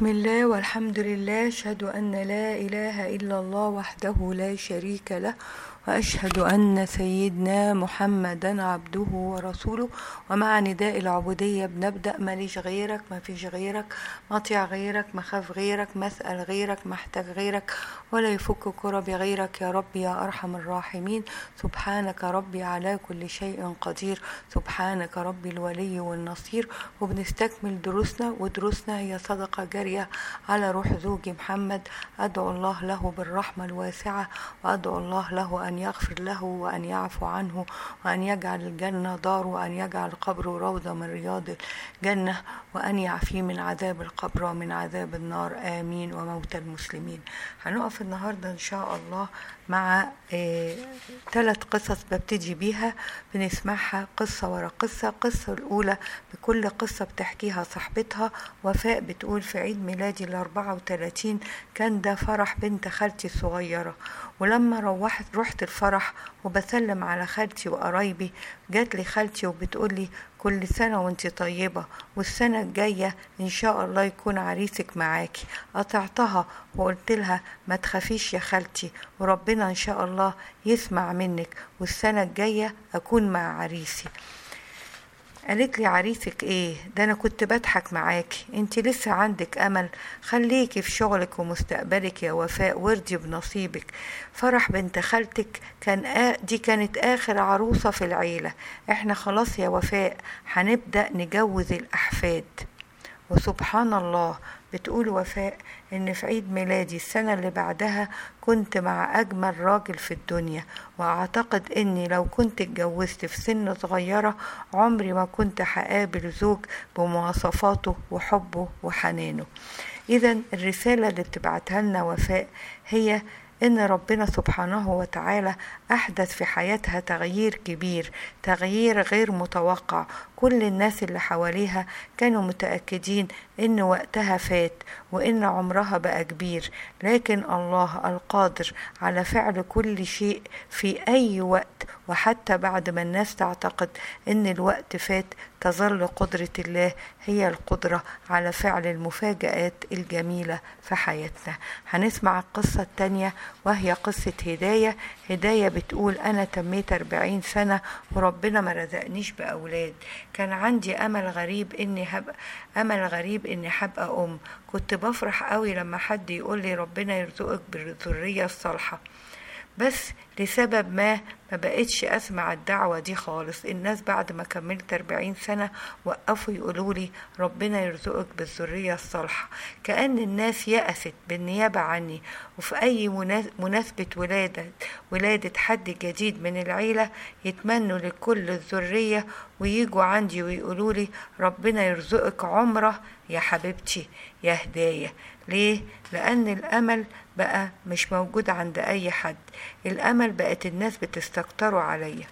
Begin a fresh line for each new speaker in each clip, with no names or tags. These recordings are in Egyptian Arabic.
بسم الله والحمد لله أشهد أن لا إله إلا الله وحده لا شريك له وأشهد أن سيدنا محمدا عبده ورسوله ومع نداء العبودية بنبدأ ماليش غيرك ما فيش غيرك مطيع غيرك مخاف غيرك مسأل غيرك محتاج غيرك ولا يفك كربي غيرك يا ربي يا أرحم الراحمين سبحانك ربي على كل شيء قدير سبحانك ربي الولي والنصير وبنستكمل دروسنا ودروسنا هي صدقة جارية على روح زوجي محمد أدعو الله له بالرحمة الواسعة وأدعو الله له أن يغفر له وأن يعفو عنه وأن يجعل الجنة دار وأن يجعل قبره روضة من رياض الجنة وأن يعفيه من عذاب القبر ومن عذاب النار آمين وموت المسلمين هنقف النهاردة إن شاء الله مع ثلاث آه قصص ببتدي بيها بنسمعها قصة ورا قصة القصة الأولى بكل قصة بتحكيها صاحبتها وفاء بتقول في عيد ميلادي ال 34 كان ده فرح بنت خالتي الصغيرة ولما روحت رحت الفرح وبسلم على خالتي وقرايبي جات لي خالتي وبتقول لي كل سنة وانت طيبة والسنة الجاية ان شاء الله يكون عريسك معاكي قطعتها وقلت لها ما تخافيش يا خالتي وربنا ان شاء الله يسمع منك والسنة الجاية اكون مع عريسي قالت لي عريسك ايه ده انا كنت بضحك معاكي انت لسه عندك امل خليكي في شغلك ومستقبلك يا وفاء وارضي بنصيبك فرح بنت خالتك كان آ... دي كانت اخر عروسه في العيله احنا خلاص يا وفاء هنبدا نجوز الاحفاد وسبحان الله بتقول وفاء ان في عيد ميلادي السنة اللي بعدها كنت مع اجمل راجل في الدنيا واعتقد اني لو كنت اتجوزت في سن صغيرة عمري ما كنت هقابل زوج بمواصفاته وحبه وحنانه اذا الرسالة اللي بتبعتها لنا وفاء هي ان ربنا سبحانه وتعالى احدث في حياتها تغيير كبير تغيير غير متوقع كل الناس اللي حواليها كانوا متاكدين ان وقتها فات وان عمرها بقى كبير لكن الله القادر على فعل كل شيء في اي وقت وحتى بعد ما الناس تعتقد ان الوقت فات تظل قدرة الله هي القدرة على فعل المفاجآت الجميلة في حياتنا هنسمع القصة التانية وهي قصة هداية هداية بتقول أنا تميت أربعين سنة وربنا ما رزقنيش بأولاد كان عندي أمل غريب إني هبقى أمل غريب إني هبقى أم كنت بفرح قوي لما حد يقول لي ربنا يرزقك بالذرية الصالحة بس لسبب ما ما بقتش اسمع الدعوة دي خالص الناس بعد ما كملت 40 سنة وقفوا يقولوا لي ربنا يرزقك بالذرية الصالحة كأن الناس يأست بالنيابة عني وفي أي مناسبة ولادة ولادة حد جديد من العيلة يتمنوا لكل الذرية ويجوا عندي ويقولوا لي ربنا يرزقك عمره يا حبيبتي يا هداية ليه؟ لأن الأمل بقى مش موجود عند أي حد الأمل بقت الناس بتستكتروا عليا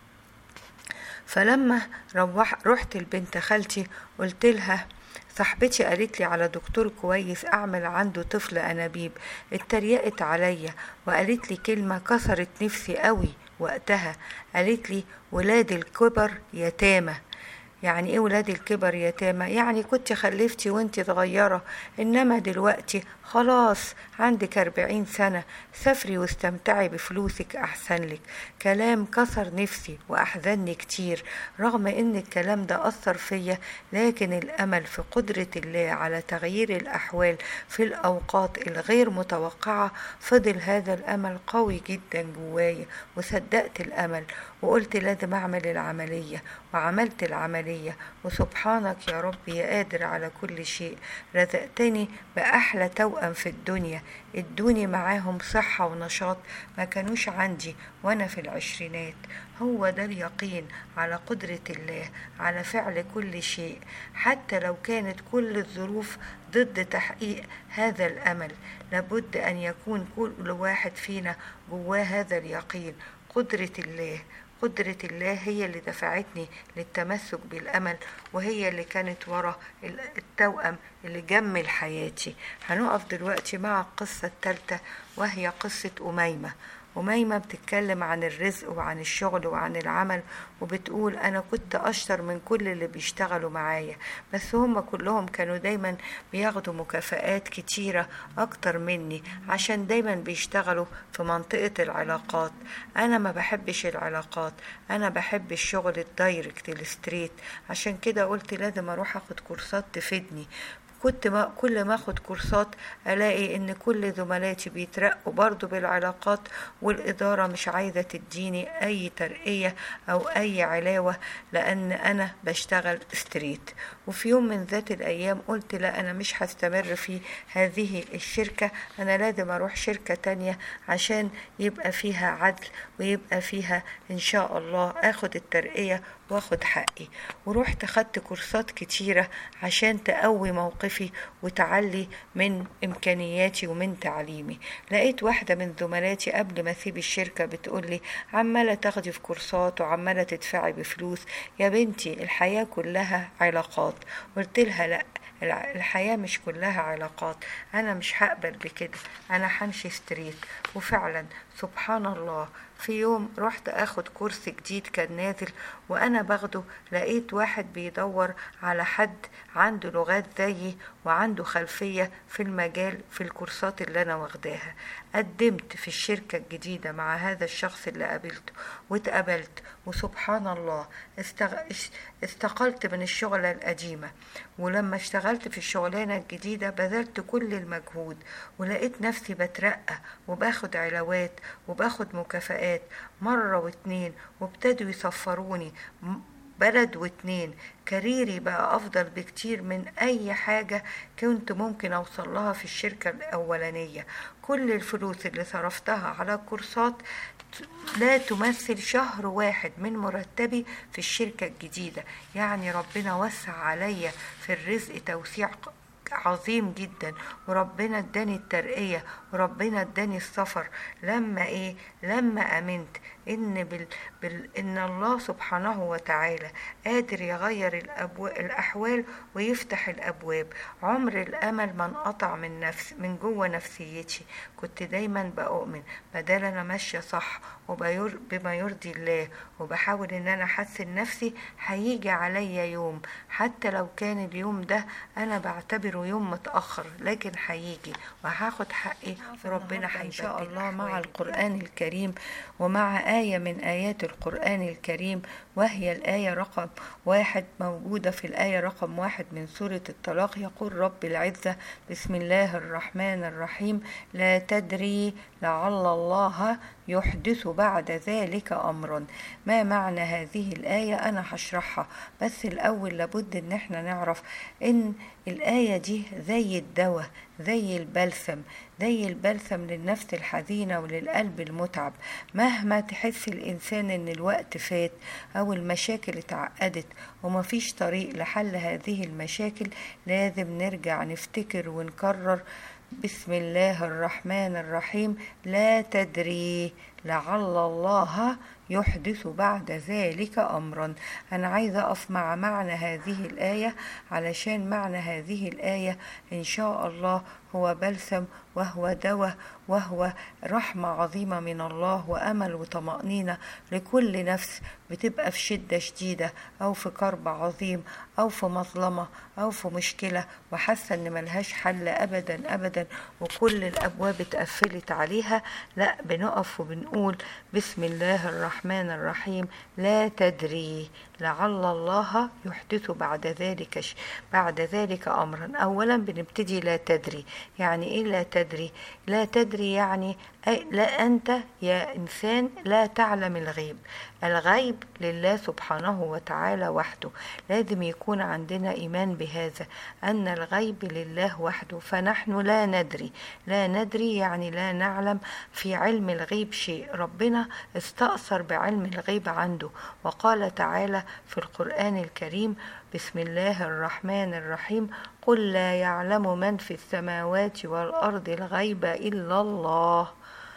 فلما روح رحت لبنت خالتي قلت لها صاحبتي قالت لي على دكتور كويس اعمل عنده طفل انابيب اتريقت عليا وقالت لي كلمة كسرت نفسي قوي وقتها قالت لي ولاد الكبر يتامى يعني ايه ولاد الكبر يتامى يعني كنت خلفتي وانت صغيرة انما دلوقتي خلاص عندك أربعين سنة سافري واستمتعي بفلوسك أحسن لك كلام كسر نفسي وأحزني كتير رغم إن الكلام ده أثر فيا لكن الأمل في قدرة الله على تغيير الأحوال في الأوقات الغير متوقعة فضل هذا الأمل قوي جدا جوايا وصدقت الأمل وقلت لازم أعمل العملية وعملت العملية وسبحانك يا رب يا قادر على كل شيء رزقتني بأحلى توأم في الدنيا ادوني معاهم صحة ونشاط ما كانوش عندي وانا في العشرينات هو ده اليقين على قدرة الله على فعل كل شيء حتى لو كانت كل الظروف ضد تحقيق هذا الأمل لابد أن يكون كل واحد فينا جواه هذا اليقين قدرة الله قدرة الله هي اللي دفعتني للتمسك بالأمل وهي اللي كانت ورا التوأم اللي جمل حياتي هنقف دلوقتي مع القصة الثالثة وهي قصة أميمة وميمة بتتكلم عن الرزق وعن الشغل وعن العمل وبتقول أنا كنت أشطر من كل اللي بيشتغلوا معايا بس هم كلهم كانوا دايما بياخدوا مكافآت كتيرة أكتر مني عشان دايما بيشتغلوا في منطقة العلاقات أنا ما بحبش العلاقات أنا بحب الشغل الدايركت الستريت عشان كده قلت لازم أروح أخد كورسات تفيدني كنت ما كل ما اخد كورسات الاقي ان كل زملاتي بيترقوا برضو بالعلاقات والاداره مش عايزه تديني اي ترقيه او اي علاوه لان انا بشتغل ستريت وفي يوم من ذات الايام قلت لا انا مش هستمر في هذه الشركه انا لازم اروح شركه تانية عشان يبقى فيها عدل ويبقى فيها ان شاء الله اخد الترقيه واخد حقي ورحت خدت كورسات كتيرة عشان تقوي موقفي وتعلي من إمكانياتي ومن تعليمي لقيت واحدة من زملاتي قبل ما أسيب الشركة بتقولي عمالة تاخدي في كورسات وعمالة تدفعي بفلوس يا بنتي الحياة كلها علاقات قلت لها لأ الحياة مش كلها علاقات أنا مش هقبل بكده أنا همشي ستريت وفعلا سبحان الله في يوم رحت اخد كورس جديد كان نازل وانا باخده لقيت واحد بيدور على حد عنده لغات زيي وعنده خلفية في المجال في الكورسات اللي انا واخداها قدمت في الشركة الجديدة مع هذا الشخص اللي قابلته واتقبلت وسبحان الله استغ... استقلت من الشغلة القديمة ولما اشتغلت في الشغلانة الجديدة بذلت كل المجهود ولقيت نفسي بترقى وباخد علاوات وباخد مكافآت مرة واتنين وابتدوا يصفروني بلد واتنين كاريري بقى أفضل بكتير من أي حاجة كنت ممكن أوصل لها في الشركة الأولانية كل الفلوس اللي صرفتها على كورسات لا تمثل شهر واحد من مرتبي في الشركة الجديدة يعني ربنا وسع عليا في الرزق توسيع عظيم جدا وربنا اداني الترقية وربنا اداني السفر لما ايه لما امنت ان بال... بال... ان الله سبحانه وتعالى قادر يغير الأبو... الاحوال ويفتح الابواب عمر الامل ما انقطع من نفس من جوه نفسيتي كنت دايما بأؤمن بدل انا ماشيه صح وبير... بما يرضي الله وبحاول ان انا احسن نفسي هيجي عليا يوم حتى لو كان اليوم ده انا بعتبره يوم متاخر لكن هيجي وهاخد حقي وربنا ان شاء الله مع القران الكريم ومع آية من آيات القرآن الكريم وهي الآية رقم واحد موجودة في الآية رقم واحد من سورة الطلاق يقول رب العزة بسم الله الرحمن الرحيم لا تدري لعل الله يحدث بعد ذلك أمرا ما معنى هذه الآية أنا هشرحها بس الأول لابد إن احنا نعرف إن الآية دي زي الدواء زي البلسم زي البلسم للنفس الحزينة وللقلب المتعب مهما تحس الإنسان إن الوقت فات أو المشاكل اتعقدت ومفيش طريق لحل هذه المشاكل لازم نرجع نفتكر ونكرر بسم الله الرحمن الرحيم لا تدري لعل الله يحدث بعد ذلك امرا انا عايزه اقف مع معنى هذه الايه علشان معنى هذه الايه ان شاء الله هو بلسم وهو دواء وهو رحمة عظيمة من الله وأمل وطمأنينة لكل نفس بتبقى في شدة شديدة أو في كرب عظيم أو في مظلمة أو في مشكلة وحاسة إن ملهاش حل أبدا أبدا وكل الأبواب اتقفلت عليها لا بنقف وبنقول بسم الله الرحمن الرحيم لا تدري لعل الله يحدث بعد ذلك ش... بعد ذلك امرا اولا بنبتدي لا تدري يعني ايه لا تدري لا تدري يعني أي لا انت يا انسان لا تعلم الغيب الغيب لله سبحانه وتعالى وحده لازم يكون عندنا ايمان بهذا ان الغيب لله وحده فنحن لا ندري لا ندري يعني لا نعلم في علم الغيب شيء ربنا استأثر بعلم الغيب عنده وقال تعالى في القرآن الكريم بسم الله الرحمن الرحيم قل لا يعلم من في السماوات والأرض الغيب إلا الله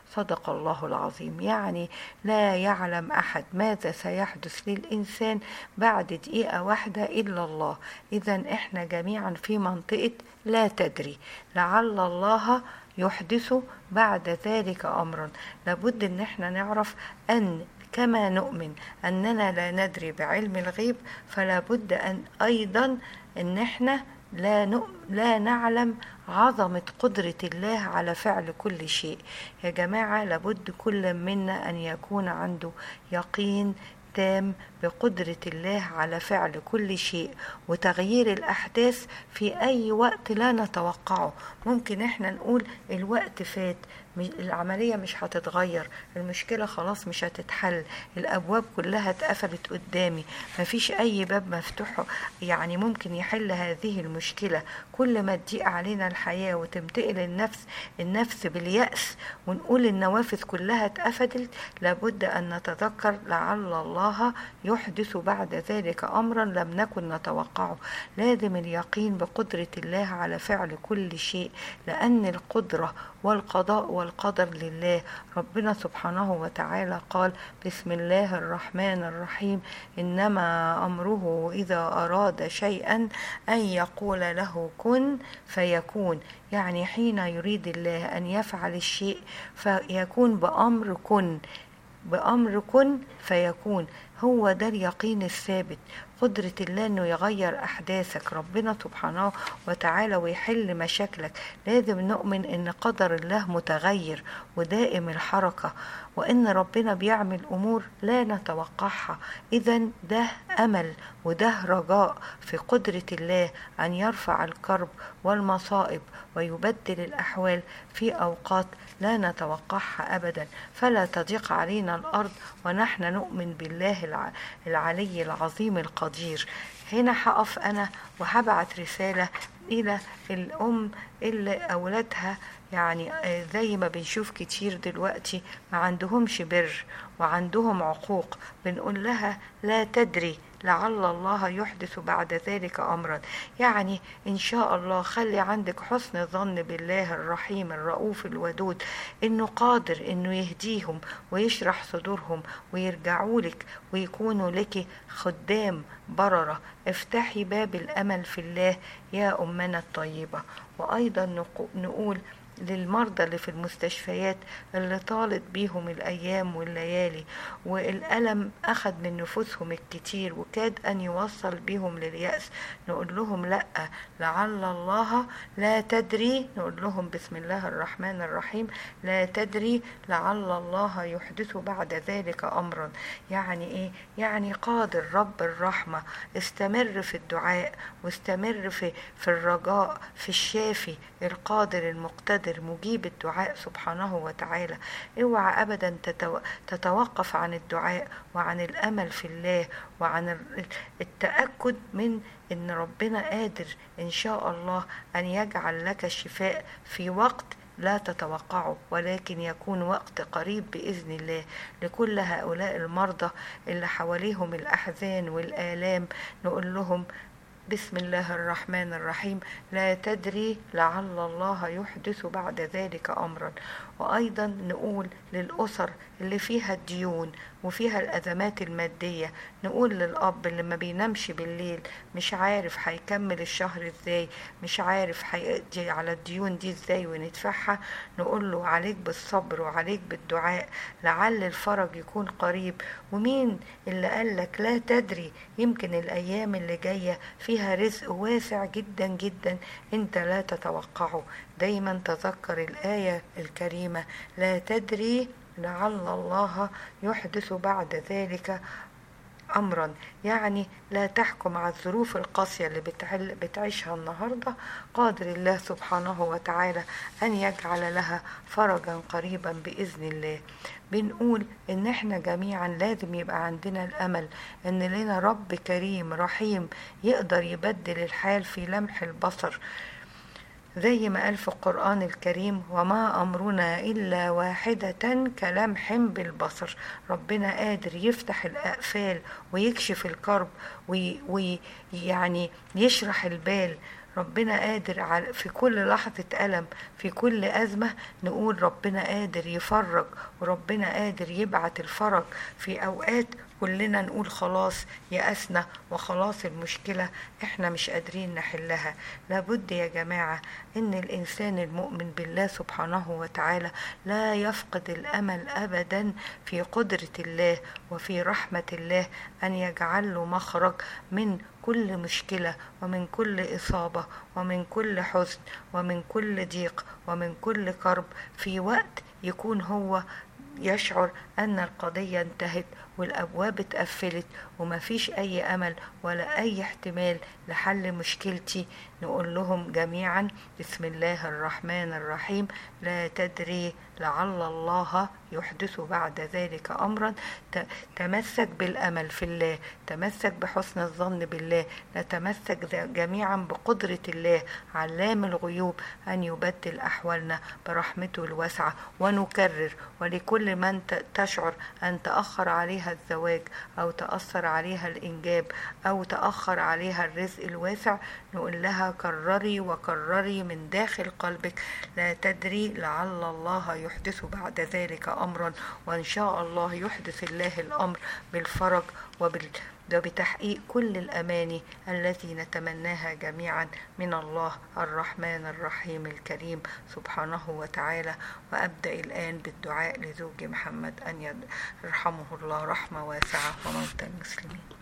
صدق الله العظيم يعني لا يعلم أحد ماذا سيحدث للإنسان بعد دقيقة واحدة إلا الله إذا إحنا جميعا في منطقة لا تدري لعل الله يحدث بعد ذلك أمرا لابد أن احنا نعرف أن كما نؤمن أننا لا ندري بعلم الغيب فلا بد أن أيضا أن احنا لا, لا نعلم عظمة قدرة الله على فعل كل شيء يا جماعة لابد كل منا أن يكون عنده يقين تام بقدرة الله على فعل كل شيء وتغيير الأحداث في أي وقت لا نتوقعه ممكن إحنا نقول الوقت فات العملية مش هتتغير المشكلة خلاص مش هتتحل الأبواب كلها اتقفلت قدامي مفيش أي باب مفتوح يعني ممكن يحل هذه المشكلة كل ما تضيق علينا الحياة وتمتئل النفس النفس باليأس ونقول النوافذ كلها اتقفلت لابد أن نتذكر لعل الله يحدث بعد ذلك أمرا لم نكن نتوقعه لازم اليقين بقدرة الله على فعل كل شيء لأن القدرة والقضاء والقدر لله ربنا سبحانه وتعالى قال بسم الله الرحمن الرحيم إنما أمره إذا أراد شيئا أن يقول له كن فيكون يعني حين يريد الله أن يفعل الشيء فيكون بأمر كن بأمر كن فيكون هو ده اليقين الثابت قدرة الله انه يغير احداثك ربنا سبحانه وتعالى ويحل مشاكلك لازم نؤمن ان قدر الله متغير ودائم الحركة وان ربنا بيعمل امور لا نتوقعها اذا ده امل وده رجاء في قدرة الله ان يرفع الكرب والمصائب ويبدل الاحوال في اوقات لا نتوقعها ابدا فلا تضيق علينا الارض ونحن نؤمن بالله العلي العظيم القدير هنا هقف انا وهبعت رساله الى الام اللي اولادها يعني زي ما بنشوف كتير دلوقتي ما عندهمش بر وعندهم عقوق بنقول لها لا تدري لعل الله يحدث بعد ذلك امرا يعني ان شاء الله خلي عندك حسن ظن بالله الرحيم الرؤوف الودود انه قادر انه يهديهم ويشرح صدورهم ويرجعوا لك ويكونوا لك خدام بررة افتحي باب الامل في الله يا امنا الطيبة وايضا نقول للمرضى اللي في المستشفيات اللي طالت بيهم الأيام والليالي والألم أخذ من نفوسهم الكتير وكاد أن يوصل بيهم لليأس نقول لهم لأ لعل الله لا تدري نقول لهم بسم الله الرحمن الرحيم لا تدري لعل الله يحدث بعد ذلك أمرا يعني إيه؟ يعني قادر رب الرحمة استمر في الدعاء واستمر في, في الرجاء في الشافي القادر المقتدر قادر مجيب الدعاء سبحانه وتعالى اوعى ابدا تتوقف عن الدعاء وعن الامل في الله وعن التاكد من ان ربنا قادر ان شاء الله ان يجعل لك الشفاء في وقت لا تتوقعه ولكن يكون وقت قريب باذن الله لكل هؤلاء المرضى اللي حواليهم الاحزان والالام نقول لهم بسم الله الرحمن الرحيم لا تدري لعل الله يحدث بعد ذلك امرا وايضا نقول للاسر اللي فيها الديون وفيها الازمات الماديه نقول للاب اللي ما بينامش بالليل مش عارف هيكمل الشهر ازاي مش عارف هيقضي على الديون دي ازاي وندفعها نقول له عليك بالصبر وعليك بالدعاء لعل الفرج يكون قريب ومين اللي قالك لا تدري يمكن الايام اللي جايه فيها رزق واسع جدا جدا انت لا تتوقعه دايما تذكر الايه الكريمه لا تدري لعل الله يحدث بعد ذلك امرا يعني لا تحكم على الظروف القاسيه اللي بتعيشها النهارده قادر الله سبحانه وتعالى ان يجعل لها فرجا قريبا باذن الله بنقول ان احنا جميعا لازم يبقى عندنا الامل ان لنا رب كريم رحيم يقدر يبدل الحال في لمح البصر زي ما قال في القرآن الكريم وما أمرنا إلا واحدة كلمح بالبصر ربنا قادر يفتح الأقفال ويكشف الكرب ويعني يشرح البال ربنا قادر في كل لحظة ألم في كل أزمة نقول ربنا قادر يفرج وربنا قادر يبعت الفرج في أوقات كلنا نقول خلاص يأسنا وخلاص المشكلة احنا مش قادرين نحلها لابد يا جماعة ان الانسان المؤمن بالله سبحانه وتعالى لا يفقد الامل ابدا في قدرة الله وفي رحمة الله ان يجعل له مخرج من كل مشكلة ومن كل إصابة ومن كل حزن ومن كل ضيق ومن كل كرب في وقت يكون هو يشعر أن القضية انتهت والأبواب اتقفلت ومفيش أي أمل ولا أي احتمال لحل مشكلتي نقول لهم جميعا بسم الله الرحمن الرحيم لا تدري لعل الله يحدث بعد ذلك أمرا تمسك بالأمل في الله تمسك بحسن الظن بالله نتمسك جميعا بقدرة الله علام الغيوب أن يبدل أحوالنا برحمته الواسعة ونكرر ولكل من تشعر أن تأخر عليها الزواج أو تأثر عليها الإنجاب أو تأخر عليها الرزق الواسع نقول لها كرري وكرري من داخل قلبك لا تدري لعل الله يحدث بعد ذلك أمرا وإن شاء الله يحدث الله الأمر بالفرج وبال وبتحقيق كل الأماني التي نتمناها جميعا من الله الرحمن الرحيم الكريم سبحانه وتعالى وأبدأ الآن بالدعاء لزوج محمد أن يرحمه الله رحمة واسعة وموتى المسلمين